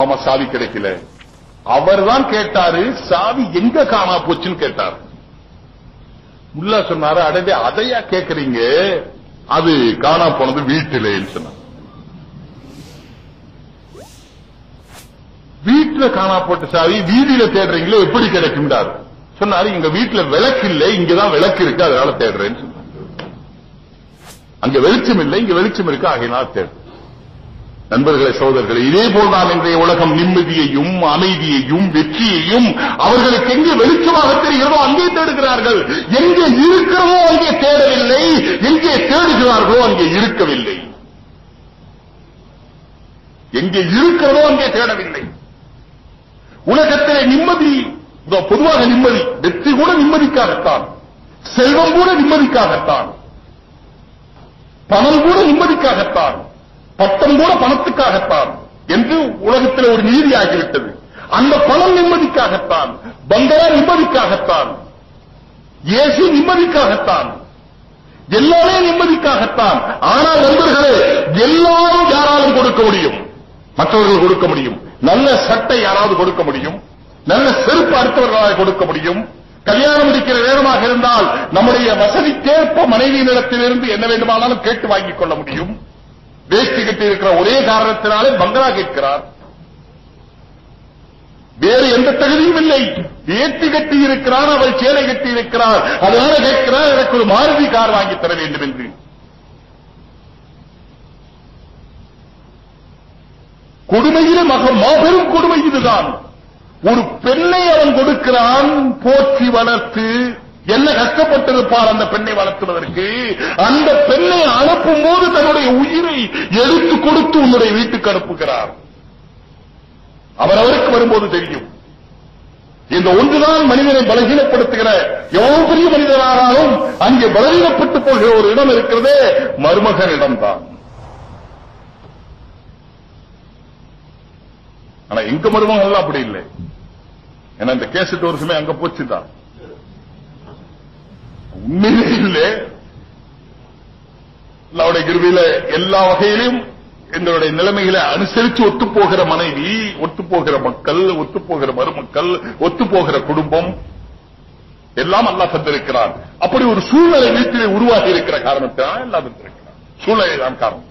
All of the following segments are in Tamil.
ஆமா சாவி கிடைக்கல அவர்தான் கேட்டாரு சாவி எங்க காணா போச்சுன்னு கேட்டார் முல்லா சொன்னாரு அடடே அதையா கேக்குறீங்க அது காணா போனது வீட்டிலேன்னு சொன்னார் வீட்டுல காணா போட்ட சாவி வீதியில தேடுறீங்களோ எப்படி கிடைக்கும்டாரு சொன்னாரு எங்க வீட்டுல விளக்கு இல்லை இங்கதான் விளக்கு இருக்கு அதனால தேடுறேன்னு சொன்னார் அங்க வெளிச்சம் இல்லை இங்க வெளிச்சம் இருக்கு ஆகையினால் தேடு நண்பர்களே சோதர்களே இதே போல்தான் இன்றைய உலகம் நிம்மதியையும் அமைதியையும் வெற்றியையும் அவர்களுக்கு எங்கே வெளிச்சமாக தெரிகிறதோ அங்கே தேடுகிறார்கள் எங்கே இருக்கிறதோ அங்கே தேடவில்லை எங்கே தேடுகிறார்களோ அங்கே இருக்கவில்லை எங்கே இருக்கிறதோ அங்கே தேடவில்லை உலகத்திலே நிம்மதி இதோ பொதுவாக நிம்மதி வெற்றி கூட நிம்மதிக்காகத்தான் செல்வம் கூட நிம்மதிக்காகத்தான் பணம் கூட நிம்மதிக்காகத்தான் பட்டம் கூட பணத்துக்காகத்தான் என்று உலகத்தில் ஒரு நீதி ஆகிவிட்டது அந்த பணம் நிம்மதிக்காகத்தான் பங்களா நிம்மதிக்காகத்தான் இயேசு நிம்மதிக்காகத்தான் எல்லாமே நிம்மதிக்காகத்தான் ஆனால் நண்பர்களே எல்லாரும் யாராலும் கொடுக்க முடியும் மற்றவர்கள் கொடுக்க முடியும் நல்ல சட்டை யாராவது கொடுக்க முடியும் நல்ல செருப்பு அடுத்தவர்களால் கொடுக்க முடியும் கல்யாணம் முடிக்கிற நேரமாக இருந்தால் நம்முடைய வசதிக்கேற்ப மனைவியினிடத்திலிருந்து என்ன வேண்டுமானாலும் கேட்டு வாங்கிக் கொள்ள முடியும் வேஷ்டி கட்டி இருக்கிற ஒரே காரணத்தினாலே பங்களா கேட்கிறார் வேறு எந்த தகுதியும் இல்லை வேட்டி கட்டி இருக்கிறார் அவள் சேலை கட்டி இருக்கிறார் அதனால கேட்கிறார் எனக்கு ஒரு மாருதி கார் வாங்கி தர வேண்டும் என்று கொடுமையிலே மக மாபெரும் கொடுமை இதுதான் ஒரு பெண்ணை அவன் கொடுக்கிறான் போற்றி வளர்த்து என்ன கஷ்டப்பட்டிருப்பார் அந்த பெண்ணை வளர்த்துவதற்கு அந்த பெண்ணை அனுப்பும் போது தன்னுடைய உயிரை எடுத்து கொடுத்து உன்னுடைய வீட்டுக்கு அனுப்புகிறார் அவர் அவருக்கு வரும்போது தெரியும் இந்த ஒன்றுதான் மனிதனை பலகீனப்படுத்துகிற எவ்வளவு பெரிய மனிதனானாலும் அங்கே பலவீனப்பட்டு போகிற ஒரு இடம் இருக்கிறதே மருமகன் இடம்தான் ஆனா எங்க மருமகன் எல்லாம் அப்படி இல்லை ஏன்னா இந்த கேசட் ஒரு சமயம் அங்க போச்சுதான் உண்மையிலே இல்லை அல்லாவுடைய கிருவியில எல்லா வகையிலும் எங்களுடைய நிலைமைகளை அனுசரித்து ஒத்துப்போகிற மனைவி ஒத்துப்போகிற மக்கள் ஒத்துப்போகிற மருமக்கள் ஒத்துப்போகிற குடும்பம் எல்லாம் அல்லாஹ் தந்திருக்கிறார் அப்படி ஒரு சூழ்நிலை வீட்டிலே உருவாகி இருக்கிற காரணத்தினால் எல்லாம் தந்திருக்கிறார் சூழ்நிலை தான் காரணம்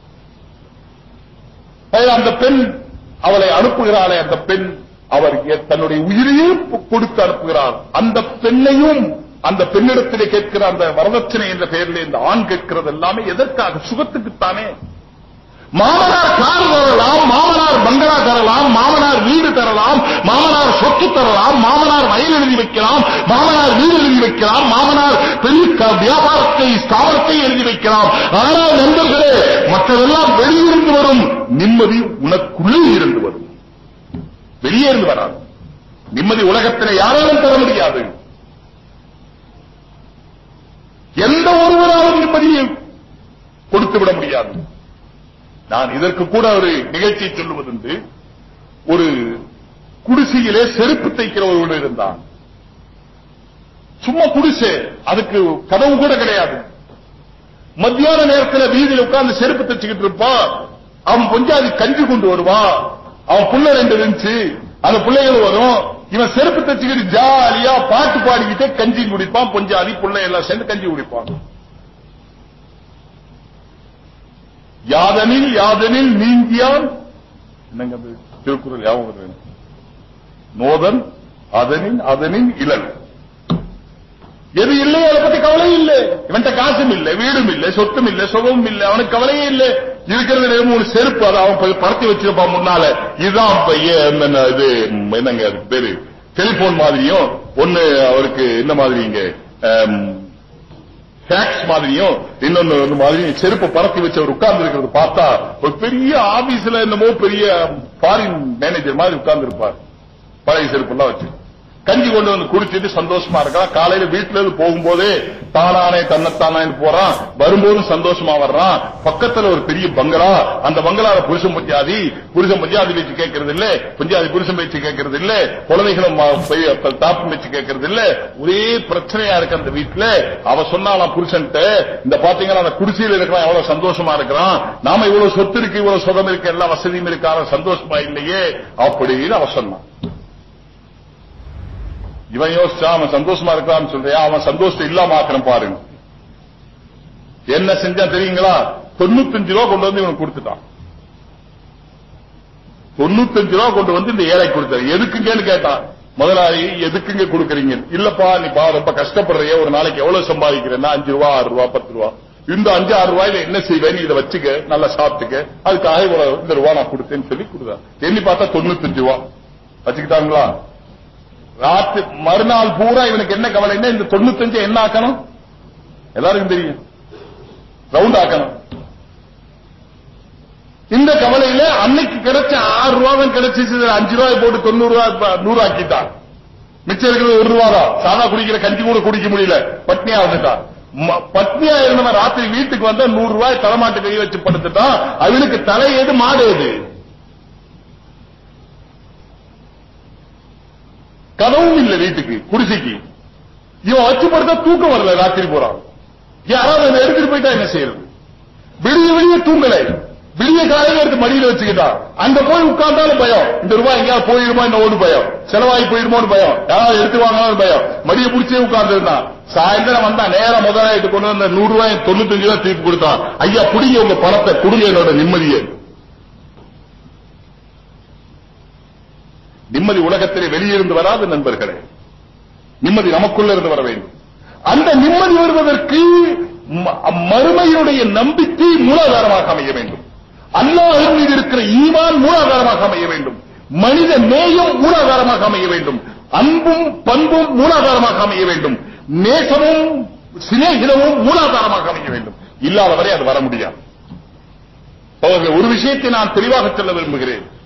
அதாவது அந்த பெண் அவளை அனுப்புகிறாளே அந்த பெண் அவர் எ- தன்னுடைய உயிரையே பொ- கொடுத்து அனுப்புகிறார் அந்த பெண்ணையும் அந்த பெண்ணிடத்திலே கேட்கிற அந்த வரதட்சணை என்ற பெயரில் இந்த ஆண் கேட்கிறது எல்லாமே எதற்காக சுகத்துக்குத்தானே மாமனார் கார் தரலாம் மாமனார் பங்களா தரலாம் மாமனார் வீடு தரலாம் மாமனார் சொத்து தரலாம் மாமனார் வயல் எழுதி வைக்கலாம் மாமனார் வீடு எழுதி வைக்கலாம் மாமனார் பெரிய க- வியாபாரத்தை ஸ்தாபனத்தை எழுதி வைக்கலாம் ஆனால் நண்பர்களே மற்றதெல்லாம் வெளியிருந்து வரும் நிம்மதி உனக்குள்ளே இருந்து வரும் வெளியே இருந்து வராது நிம்மதி உலகத்தில் யாராலும் தர முடியாது எந்த ஒருவராலும் நிம்மதியை கொடுத்து விட முடியாது நான் இதற்கு கூட ஒரு நிகழ்ச்சியை சொல்லுவதுண்டு ஒரு குடிசையிலே செருப்பு தைக்கிற ஒருவன் இருந்தான் சும்மா குடிசை அதுக்கு கதவு கூட கிடையாது மத்தியான நேரத்தில் வீதியில் உட்கார்ந்து செருப்பு தைச்சுக்கிட்டு இருப்பான் அவன் பொஞ்சாதி கஞ்சி கொண்டு வருவான் அவன் புள்ள ரெண்டு இருந்துச்சு அந்த பிள்ளைகள் வரும் இவன் செருப்பு தைச்சுக்கிட்டு ஜாலியா பாட்டு பாடிக்கிட்டே கஞ்சி குடிப்பான் பொஞ்சாதி புள்ளை எல்லாம் சேர்ந்து கஞ்சி குடிப்பான் யாதனில் யாதனில் நீங்கியான் என்னங்க அது திருக்குறள் ஞாபகம் வருது எனக்கு. நோதன் அதனின் அதனின் இளன் எது இல்லை அதை பத்தி கவலை இல்லை இவன்ட்ட காசும் இல்லை வீடும் இல்லை சொத்தும் இல்லை சுகமும் இல்லை அவனுக்கு கவலையே இல்லை இருக்கிறது ரெண்டு மூணு செருப்பு அதை அவன் போய் பறத்தி வச்சிருப்பான் முன்னால இதுதான் இப்ப ஏ- என்ன இது ம், என்னங்க அதுக்கு பேரு டெலிபோன் மாதிரியும் ஒண்ணு அவருக்கு என்ன மாதிரிங்க ஃபேக்ஸ் மாதிரியும் இன்னொன்னு ஒரு மாதிரியும் செருப்பு பறத்தி வச்சு அவர் உட்கார்ந்து இருக்கிறது பார்த்தா ஒரு பெரிய ஆபீஸ்ல என்னமோ பெரிய ஃபாரின் மேனேஜர் மாதிரி உட்கார்ந்து இருப்பார் பழைய செருப்பு எல்லாம் வச்சு கஞ்சி கொண்டு வந்து குடிச்சிட்டு சந்தோஷமா இருக்கான் காலையில வீட்டுல இருந்து போகும்போதே தானானே தன்னைத்தானே போறான் வரும்போதும் சந்தோஷமா வர்றான் பக்கத்துல ஒரு பெரிய பங்களா அந்த பங்களால புருஷன் பஞ்சாதி புருஷன் பஞ்சாதி வச்சு கேட்கறது இல்ல பஞ்சாதி புருஷன் பேச்சு கேட்கறது இல்ல குழந்தைகளும் தாப்பு வச்சு கேட்கறது இல்ல ஒரே பிரச்சனையா இருக்கு அந்த வீட்டுல அவ சொன்னாலாம் புருஷன்ட்ட இந்த பாத்தீங்கன்னா அந்த குடிசையில் இருக்கிறான் எவ்வளவு சந்தோஷமா இருக்கிறான் நாம இவ்வளவு சொத்து இருக்கு இவ்வளவு சுகம் இருக்கு எல்லா வசதியும் இருக்கு அவன் சந்தோஷமா இல்லையே அப்படின்னு அவ சொன்னான் இவன் யோசிச்சா அவன் சந்தோஷமா இருக்கான்னு சொல்றியா அவன் சந்தோஷத்தை இல்லாம ஆக்கணும் பாருங்க என்ன செஞ்சா தெரியுங்களா தொண்ணூத்தஞ்சு ரூபா கொண்டு வந்து இவன் கொடுத்துட்டான் தொண்ணூத்தஞ்சு ரூபா கொண்டு வந்து இந்த ஏழை கொடுத்தாரு எதுக்குங்கன்னு கேட்டான் முதலாளி எதுக்குங்க கொடுக்கறீங்க இல்லப்பா நீ பா ரொம்ப கஷ்டப்படுறிய ஒரு நாளைக்கு எவ்வளவு சம்பாதிக்கிறேன்னா அஞ்சு ரூபா ஆறு ரூபா பத்து ரூபா இந்த அஞ்சு ஆறு ரூபாயில என்ன செய்வேன் இதை வச்சுக்க நல்லா சாப்பிட்டுக்க அதுக்காக இவ்வளவு இந்த ரூபா நான் கொடுத்தேன்னு சொல்லி கொடுத்தா எண்ணி பார்த்தா தொண்ணூத்தஞ்சு ரூபா வச்சுக்கிட்டாங்களா ராத்திரி மறுநாள் பூரா இவனுக்கு என்ன கவலைன்னா இந்த தொண்ணூத்தஞ்சு என்ன ஆக்கணும் எல்லாருக்கும் தெரியும் ரவுண்ட் ஆக்கணும் இந்த கவலையில அன்னைக்கு கிடைச்ச ஆறு ரூபாய் கிடைச்சிச்சு அஞ்சு ரூபாய் போட்டு தொண்ணூறு ரூபாய் நூறு ஆக்கிட்டான் மிச்சம் இருக்கிறது ஒரு ரூபா தான் சாதா குடிக்கிற கஞ்சி கூட குடிக்க முடியல பட்னியா வந்துட்டான் ம- பட்னியா இருந்தவன் ராத்திரி வீட்டுக்கு வந்தா நூறு ரூபாய் தலைமாட்டு கை வச்சு படுத்துட்டான் அவனுக்கு தலை எது மாடு எது கதவும் இல்ல வீட்டுக்கு குடிசைக்கு இவன் வச்சு படுத்தா தூக்கம் வரல ராத்திரி போறான் யாராவது அதை எடுத்துட்டு போயிட்டா என்ன செய்யறது விடிய விடிய தூங்கலை விடிய காலையில எடுத்து மடியில வச்சுக்கிட்டான் அங்க போய் உட்கார்ந்தாலும் பயம் இந்த ரூபாய் எங்கேயாவது போயிடுமா இந்த ஓடு பயம் செலவாகி போயிடுமோன்னு பயம் யாராவது எடுத்து வாங்கலாம் பயம் மடியை பிடிச்சே உட்கார்ந்து இருந்தான் சாயந்தரம் வந்தா நேரம் முதலாளிட்டு கொண்டு வந்த நூறு ரூபாய் தொண்ணூத்தஞ்சு ரூபாய் திருப்பி கொடுத்தான் ஐயா புடிங்க உங்க பணத்தை கொடுங்க என்னோட நிம்மதியை நிம்மதி உலகத்திலே வெளியிருந்து வராது நண்பர்களே நிம்மதி நமக்குள்ள இருந்து வர வேண்டும் அந்த நிம்மதி வருவதற்கு ம- மறுமையினுடைய நம்பிக்கை மூலாதாரமாக அமைய வேண்டும் அல்லாஹ் மீது இருக்கிற ஈமான் மூலாதாரமாக அமைய வேண்டும் மனித நேயம் மூலாதாரமாக அமைய வேண்டும் அன்பும் பண்பும் மூலாதாரமாக அமைய வேண்டும் நேசமும் சிநேகிதமும் மூலாதாரமாக அமைய வேண்டும் இல்லாதவரை அது வர முடியாது அவர்கள் ஒரு விஷயத்தை நான் தெளிவாக சொல்ல விரும்புகிறேன்